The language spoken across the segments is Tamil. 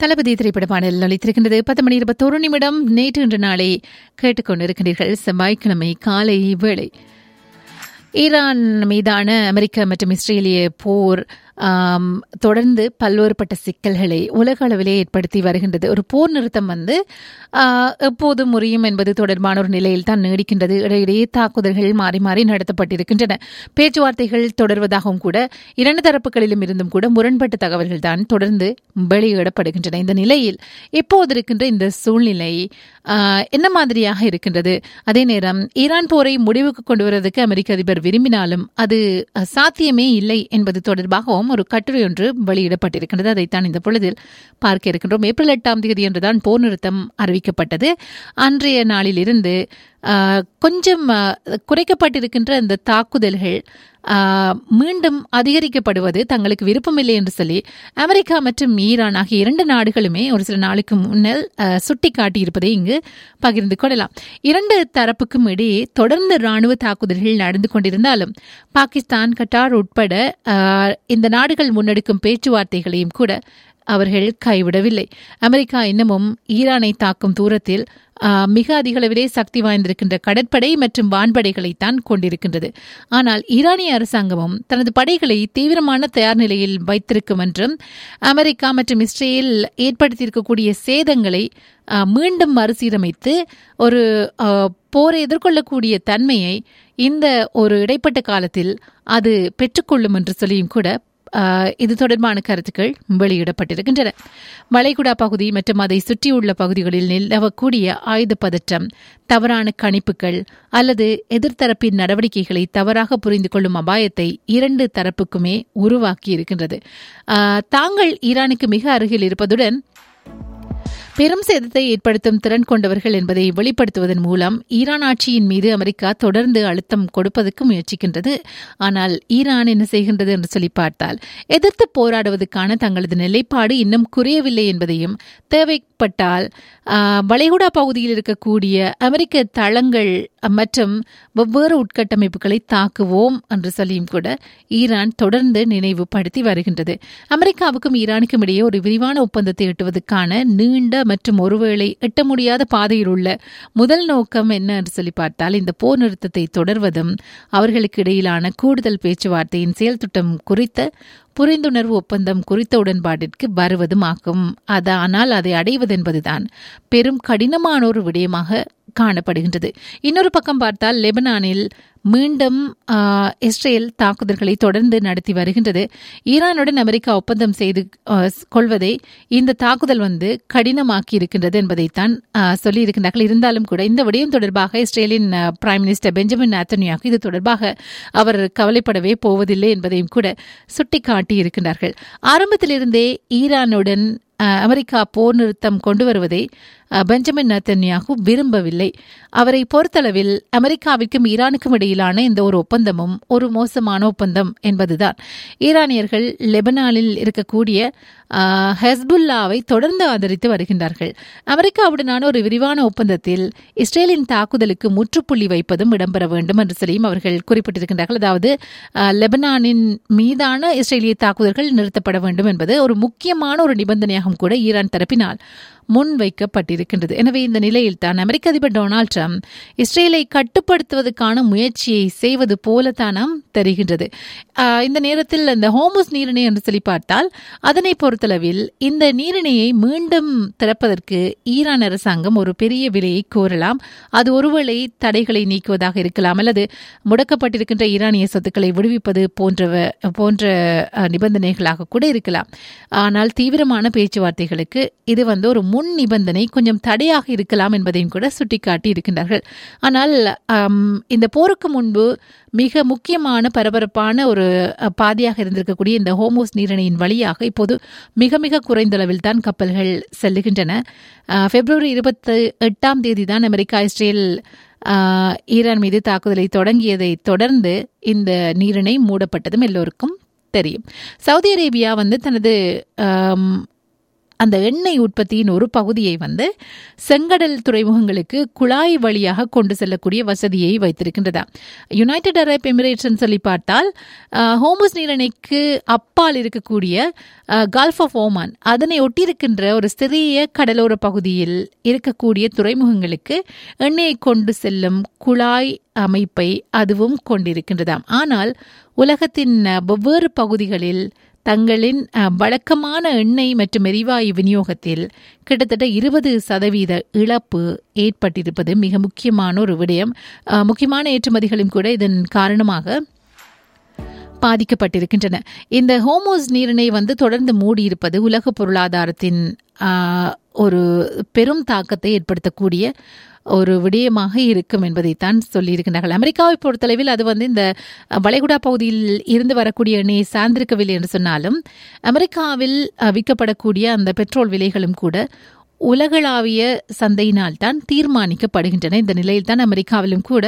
தளபதி திரைப்பட பாடல் ஒலித்திருக்கின்றது பத்து மணி இருபத்தோரு நிமிடம் நேற்று இன்று நாளை கேட்டுக்கொண்டிருக்கின்றீர்கள் செவ்வாய்க்கிழமை காலை வேளை ஈரான் மீதான அமெரிக்க மற்றும் இஸ்ரேலிய போர் ஆம், தொடர்ந்து பல்வேறுபட்ட சிக்கல்களை உலக அளவிலே ஏற்படுத்தி வருகின்றது ஒரு போர் நிறுத்தம் வந்து ஆ, எப்போது முறியும் என்பது தொடர்பான ஒரு நிலையில் தான் நீடிக்கின்றது இடையிடையே தாக்குதல்கள் மாறி மாறி நடத்தப்பட்டிருக்கின்றன பேச்சுவார்த்தைகள் தொடர்வதாகவும் கூட இரண்டு தரப்புகளிலும் இருந்தும் கூட முரண்பட்ட தகவல்கள் தான் தொடர்ந்து வெளியிடப்படுகின்றன இந்த நிலையில் இப்போது இருக்கின்ற இந்த சூழ்நிலை ஆ, என்ன மாதிரியாக இருக்கின்றது அதே நேரம் ஈரான் போரை முடிவுக்கு கொண்டு வருவதற்கு அமெரிக்க அதிபர் விரும்பினாலும் அது அ, சாத்தியமே இல்லை என்பது தொடர்பாகவும் ஒரு கட்டுரை ஒன்று வெளியிடப்பட்டிருக்கின்றது அதைத்தான் இந்த பொழுதில் பார்க்க இருக்கின்றோம் ஏப்ரல் எட்டாம் தேதி என்றுதான் போர் நிறுத்தம் அறிவிக்கப்பட்டது அன்றைய நாளிலிருந்து ஆ, கொஞ்சம் ஆ, குறைக்கப்பட்டிருக்கின்ற இந்த தாக்குதல்கள் ஆ, மீண்டும் அதிகரிக்கப்படுவது தங்களுக்கு விருப்பமில்லை என்று சொல்லி அமெரிக்கா மற்றும் ஈரான் ஆகிய இரண்டு நாடுகளுமே ஒரு சில நாளுக்கு முன்னர் சுட்டிக்காட்டியிருப்பதை இங்கு பகிர்ந்து கொள்ளலாம் இரண்டு தரப்புக்கும் இடையே தொடர்ந்து ராணுவ தாக்குதல்கள் நடந்து கொண்டிருந்தாலும் பாகிஸ்தான் கட்டார் உட்பட ஆ, இந்த நாடுகள் முன்னெடுக்கும் பேச்சுவார்த்தைகளையும் கூட அவர்கள் கைவிடவில்லை அமெரிக்கா இன்னமும் ஈரானை தாக்கும் தூரத்தில் ஆ, மிக அதிக அளவிலே சக்தி வாய்ந்திருக்கின்ற கடற்படை மற்றும் வான்படைகளைத்தான் கொண்டிருக்கின்றது ஆனால் ஈரானிய அரசாங்கமும் தனது படைகளை தீவிரமான தயார் நிலையில் வைத்திருக்கும் என்றும் அமெரிக்கா மற்றும் இஸ்ரேல் ஏற்படுத்தியிருக்கக்கூடிய சேதங்களை ஆ, மீண்டும் மறுசீரமைத்து ஒரு ஆ, போரை எதிர்கொள்ளக்கூடிய தன்மையை இந்த ஒரு இடைப்பட்ட காலத்தில் அது பெற்றுக்கொள்ளும் என்று சொல்லியும் கூட ஆஹ் இது தொடர்பான கருத்துக்கள் வெளியிடப்பட்டிருக்கின்றன வளைகுடா பகுதி மற்றும் அதை சுற்றியுள்ள பகுதிகளில் நிலவக்கூடிய ஆயுத பதற்றம் தவறான கணிப்புகள் அல்லது எதிர்த்தரப்பின் நடவடிக்கைகளை தவறாக புரிந்து கொள்ளும் அபாயத்தை இரண்டு தரப்புக்குமே உருவாக்கி இருக்கின்றது ஆஹ் தாங்கள் ஈரானுக்கு மிக அருகில் இருப்பதுடன் பெரும் சேதத்தை ஏற்படுத்தும் திறன் கொண்டவர்கள் என்பதை வெளிப்படுத்துவதன் மூலம் ஈரான் ஆட்சியின் மீது அமெரிக்கா தொடர்ந்து அழுத்தம் கொடுப்பதற்கு முயற்சிக்கின்றது ஆனால் ஈரான் என்ன செய்கின்றது என்று சொல்லி பார்த்தால் எதிர்த்து போராடுவதற்கான தங்களது நிலைப்பாடு இன்னும் குறையவில்லை என்பதையும் தேவைப்பட்டால் ஆஹ், வளைகுடா பகுதியில் இருக்கக்கூடிய அமெரிக்க தளங்கள் மற்றும் வெவ்வேறு உட்கட்டமைப்புகளை தாக்குவோம் என்று சொல்லியும் கூட ஈரான் தொடர்ந்து நினைவுபடுத்தி வருகின்றது அமெரிக்காவுக்கும் ஈரானுக்கும் இடையே ஒரு விரிவான ஒப்பந்தத்தை எட்டுவதற்கான நீண்ட மற்றும் ஒருவேளை எட்ட முடியாத பாதையில் உள்ள முதல் நோக்கம் என்ன என்று சொல்லி பார்த்தால் இந்த போர் நிறுத்தத்தை தொடர்வதும் அவர்களுக்கு இடையிலான கூடுதல் பேச்சுவார்த்தையின் செயல் திட்டம் குறித்த புரிந்துணர்வு ஒப்பந்தம் குறித்த உடன்பாட்டிற்கு வருவதும் ஆகும் அது ஆனால் அதை அடைவதென்பதுதான் பெரும் கடினமான ஒரு விடயமாக காணப்படுகின்றது இன்னொரு பக்கம் பார்த்தால் லெபனானில் மீண்டும் ஆஹ், இஸ்ரேல் தாக்குதல்களை தொடர்ந்து நடத்தி வருகின்றது ஈரானுடன் அமெரிக்கா ஒப்பந்தம் செய்து ஆஹ், கொள்வதை இந்த தாக்குதல் வந்து கடினமாக்கி இருக்கின்றது என்பதைத்தான் ஆஹ், சொல்லியிருக்கின்றார்கள் இருந்தாலும் கூட இந்த விடயம் தொடர்பாக இஸ்ரேலின் ஆஹ், பிரைம் மினிஸ்டர் பெஞ்சமின் நேத்தன்யாகு இது தொடர்பாக அவர் கவலைப்படவே போவதில்லை என்பதையும் கூட சுட்டிக்காட்டி இருக்கின்றார்கள் ஆரம்பத்திலிருந்தே ஈரானுடன் அஹ், அமெரிக்கா போர் நிறுத்தம் கொண்டு வருவதை அஹ், பெஞ்சமின் நத்தன்யாகு விரும்பவில்லை அவரை பொறுத்தளவில் அமெரிக்காவிற்கும் ஈரானுக்கும் இடையிலான இந்த ஒரு ஒப்பந்தமும் ஒரு மோசமான ஒப்பந்தம் என்பதுதான் ஈரானியர்கள் லெபனானில் இருக்கக்கூடிய அஹ், ஹெஸ்புல்லாவை தொடர்ந்து ஆதரித்து வருகின்றார்கள் அமெரிக்காவுடனான ஒரு விரிவான ஒப்பந்தத்தில் இஸ்ரேலின் தாக்குதலுக்கு முற்றுப்புள்ளி வைப்பதும் இடம்பெற வேண்டும் என்று சொல்லியும் அவர்கள் குறிப்பிட்டிருக்கின்றார்கள் அதாவது அஹ், லெபனானின் மீதான இஸ்ரேலிய தாக்குதல்கள் நிறுத்தப்பட வேண்டும் என்பது ஒரு முக்கியமான ஒரு நிபந்தனையாகவும் கூட ஈரான் தரப்பினால் முன்வைக்கப்பட்டிருக்கின்றது எனவே இந்த நிலையில் தான் அமெரிக்க அதிபர் டொனால்ட் ட்ரம்ப் இஸ்ரேலை கட்டுப்படுத்துவதற்கான முயற்சியை செய்வது போலத்தானாம் தெரிகின்றது ஆஹ் இந்த நேரத்தில் இந்த ஹோமுஸ் நீரிணை என்று சொல்லி பார்த்தால் அதனை பொறுத்தளவில் இந்த நீரிணையை மீண்டும் திறப்பதற்கு ஈரான் அரசாங்கம் ஒரு பெரிய விலையை கோரலாம் அது ஒருவேளை தடைகளை நீக்குவதாக இருக்கலாம் அல்லது முடக்கப்பட்டிருக்கின்ற ஈரானிய சொத்துக்களை விடுவிப்பது போன்றவ போன்ற அஹ், நிபந்தனைகளாக கூட இருக்கலாம் ஆனால் தீவிரமான பேச்சுவார்த்தைகளுக்கு இது வந்து ஒரு முன் நிபந்தனை கொஞ்சம் தடையாக இருக்கலாம் என்பதையும் கூட சுட்டிக்காட்டி இருக்கின்றார்கள் ஆனால் ஆம், இந்த போருக்கு முன்பு மிக முக்கியமான பரபரப்பான ஒரு அஹ், பாதையாக இருந்திருக்கக்கூடிய இந்த ஹோமோஸ் நீரிணையின் வழியாக இப்போது மிக மிக குறைந்த அளவில் தான் கப்பல்கள் செல்லுகின்றன அஹ், பிப்ரவரி இருபத்தி எட்டாம் தேதி தான் அமெரிக்கா இஸ்ரேல் ஆஹ், ஈரான் மீது தாக்குதலை தொடங்கியதை தொடர்ந்து இந்த நீரிணை மூடப்பட்டதும் எல்லோருக்கும் தெரியும் சவுதி அரேபியா வந்து தனது ஆம், அந்த எண்ணெய் உற்பத்தியின் ஒரு பகுதியை வந்து செங்கடல் துறைமுகங்களுக்கு குழாய் வழியாக கொண்டு செல்லக்கூடிய வசதியை வைத்திருக்கின்றதா யுனைடெட் அரப் எமிரேட்ஸ் சொல்லி பார்த்தால் ஹோமஸ் நீரிணைக்கு அப்பால் இருக்கக்கூடிய கல்ஃப் ஆஃப் ஓமான் அதனை ஒட்டியிருக்கின்ற ஒரு சிறிய கடலோர பகுதியில் இருக்கக்கூடிய துறைமுகங்களுக்கு எண்ணெயை கொண்டு செல்லும் குழாய் அமைப்பை அதுவும் கொண்டிருக்கின்றதாம் ஆனால் உலகத்தின் வெவ்வேறு பகுதிகளில் தங்களின் வழக்கமான எண்ணெய் மற்றும் எரிவாயு விநியோகத்தில் கிட்டத்தட்ட இருபது சதவீத இழப்பு ஏற்பட்டிருப்பது மிக முக்கியமான ஒரு விடயம் முக்கியமான ஏற்றுமதிகளும் கூட இதன் காரணமாக பாதிக்கப்பட்டிருக்கின்றன இந்த ஹோமோஸ் நீரிணை வந்து தொடர்ந்து மூடியிருப்பது உலக பொருளாதாரத்தின் ஒரு பெரும் தாக்கத்தை ஏற்படுத்தக்கூடிய ஒரு விடயமாக இருக்கும் என்பதைத்தான் சொல்லியிருக்கிறார்கள் அமெரிக்காவை பொறுத்தளவில் அது வந்து இந்த வளைகுடா பகுதியில் இருந்து வரக்கூடிய எண்ணெயை சார்ந்திருக்கவில்லை என்று சொன்னாலும் அமெரிக்காவில் விற்கப்படக்கூடிய அந்த பெட்ரோல் விலைகளும் கூட உலகளாவிய சந்தையினால் தான் தீர்மானிக்கப்படுகின்றன இந்த நிலையில் தான் அமெரிக்காவிலும் கூட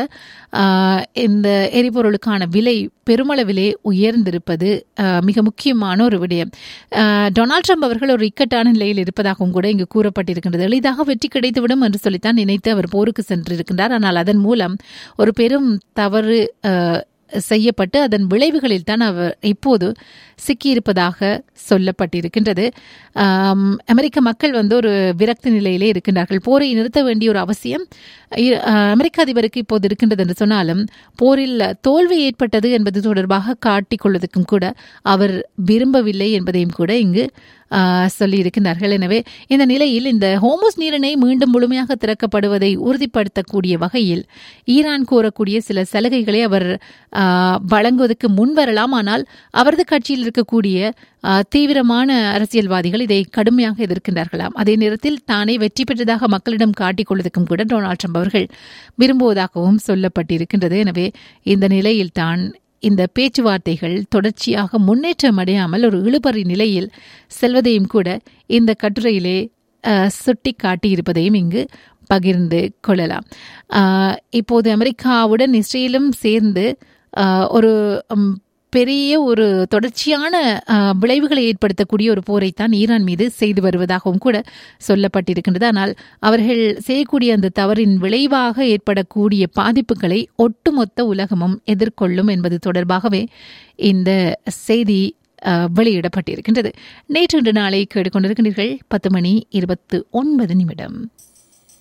இந்த எரிபொருளுக்கான விலை பெருமளவிலே உயர்ந்திருப்பது மிக முக்கியமான ஒரு விடயம் டொனால்ட் ட்ரம்ப் அவர்கள் ஒரு இக்கட்டான நிலையில் இருப்பதாகவும் கூட இங்கு கூறப்பட்டிருக்கின்றது எளிதாக வெற்றி கிடைத்துவிடும் என்று சொல்லித்தான் நினைத்து அவர் போருக்கு சென்றிருக்கின்றார் ஆனால் அதன் மூலம் ஒரு பெரும் தவறு செய்யப்பட்டு அதன் விளைவுகளில் தான் அவர் இப்போது சிக்கியிருப்பதாக சொல்லப்பட்டிருக்கின்றது அமெரிக்க மக்கள் வந்து ஒரு விரக்தி நிலையிலே இருக்கின்றார்கள் போரை நிறுத்த வேண்டிய ஒரு அவசியம் அமெரிக்க அதிபருக்கு இப்போது இருக்கின்றது என்று சொன்னாலும் போரில் தோல்வி ஏற்பட்டது என்பது தொடர்பாக காட்டிக்கொள்வதற்கும் கூட அவர் விரும்பவில்லை என்பதையும் கூட இங்கு சொல்லியிருக்கிறார்கள் எனவே இந்த நிலையில் இந்த ஹோமோஸ் நீரிணை மீண்டும் முழுமையாக திறக்கப்படுவதை உறுதிப்படுத்தக்கூடிய வகையில் ஈரான் கோரக்கூடிய சில சலுகைகளை அவர் வழங்குவதற்கு முன்வரலாம் ஆனால் அவரது கட்சியில் இருக்கக்கூடிய தீவிரமான அரசியல்வாதிகள் இதை கடுமையாக எதிர்க்கின்றார்களாம் அதே நேரத்தில் தானே வெற்றி பெற்றதாக மக்களிடம் காட்டிக்கொள்வதற்கும் கூட டொனால்ட் ட்ரம்ப் அவர்கள் விரும்புவதாகவும் சொல்லப்பட்டிருக்கின்றது எனவே இந்த நிலையில்தான் இந்த பேச்சுவார்த்தைகள் தொடர்ச்சியாக முன்னேற்றம் அடையாமல் ஒரு இழுபறி நிலையில் செல்வதையும் கூட இந்த கட்டுரையிலே சுட்டி காட்டியிருப்பதையும் இங்கு பகிர்ந்து கொள்ளலாம் இப்போது அமெரிக்காவுடன் இஸ்ரேலும் சேர்ந்து ஒரு பெரிய ஒரு தொடர்ச்சியான விளைவுகளை ஏற்படுத்தக்கூடிய ஒரு போரைத்தான் ஈரான் மீது செய்து வருவதாகவும் கூட சொல்லப்பட்டிருக்கின்றது ஆனால் அவர்கள் செய்யக்கூடிய அந்த தவறின் விளைவாக ஏற்படக்கூடிய பாதிப்புகளை ஒட்டுமொத்த உலகமும் எதிர்கொள்ளும் என்பது தொடர்பாகவே இந்த செய்தி வெளியிடப்பட்டிருக்கின்றது நேற்று இன்று நாளை கேட்டுக்கொண்டிருக்கின்றீர்கள் பத்து மணி இருபத்து ஒன்பது நிமிடம்